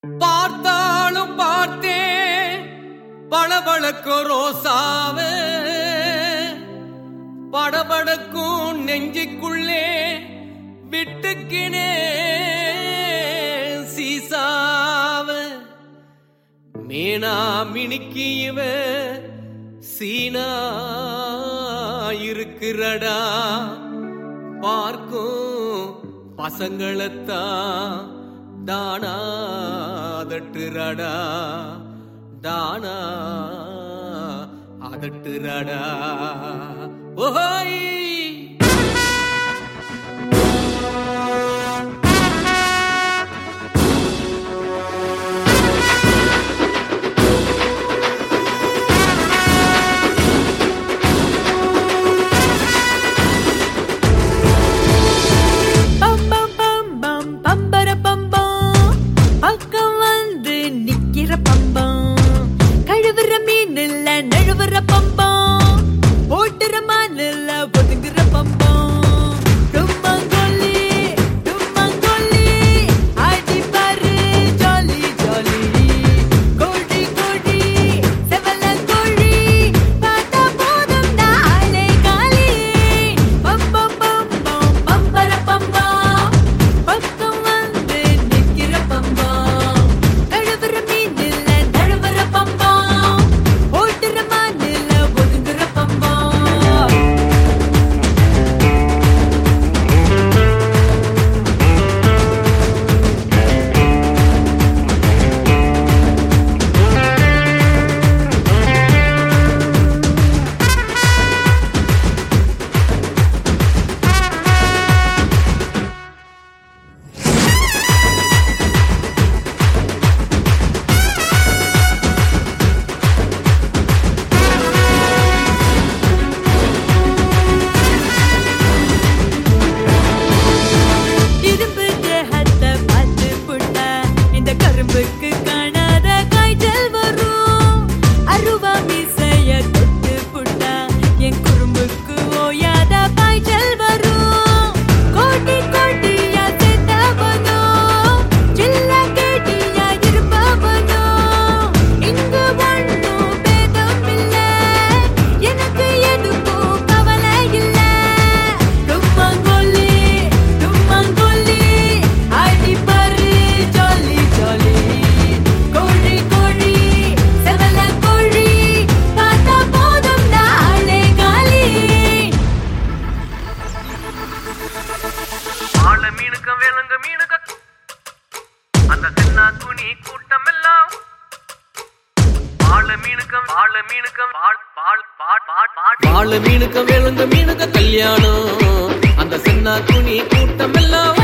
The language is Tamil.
பார்த்தாலும் பார்த்தேன் பளபளக்கு ரோசாவ படபடக்கும் நெஞ்சுக்குள்ளே விட்டுக்கினே சீசாவ மீனா மினுக்கி இவ சீனா இருக்கிறடா பார்க்கும் பசங்களைத்தான் தானா அதட்டுறடா தானா அதட்டுறடா ஓஹோய் பம் பம் பம் பம் பம்பர பம்பம் பக்கம் வந்து நிக்கிற பம்பம் கழுவுற மீன் இல்ல நழுவுற பம்பம் ஓட்டுற மான் இல்ல ஒதுங்குற பம்பம் டும்மங்கொல்லி டும்மங்கொல்லி ஆடி பாரு ஜாலி ஜாலி கோழி கோழி செவல கோழி பார்த்தா போதும் நாளே காலி பம் பம் பம் பம் பம்பர பம்பம் பக்கம் வந்து நிக்கிற பம்பம் கழுவுற மீன் இல்ல நழுவுற பம்பம் ஓட்டுற மான் இல்ல ஒதுங்குற பம்பம் இரும்பு தேகத்தை பார்த்து புட்டா இந்த கரும்புக்கு காணாத காய்ச்சல் வரும் அருவா மீசைய தொட்டு புட்டா என் குறும்புக்கு ஓயாத பாய்ச்சல் வரும் கோட்டி கோட்டியா சேர்த்தவனோ சில்ல கேட்டியா இருப்பவனோ இங்கு ஒண்ணும் பேதம் இல்ல எனக்கு எதுக்கும் கவலை இல்ல டும்மங்கொல்லி டும்மங்கொல்லி ஆடி பாரு ஜாலி ஜாலி கோழி கோழி செவல கோழி பார்த்தா போதும் நாளே காலி ஆள மீனுக்க வேலுங்க மீனுக்க அந்த தென்னா துணி கூட்டம் எல்லாம் ஆள மீனுக்க ஆள மீனுக்க பால் பால் பால் பால் பால் வாழ மீனுக்க வேளுங்க மீனுக்க கல்யாணம் அந்த சின்ன துணி கூட்டம் எல்லாம்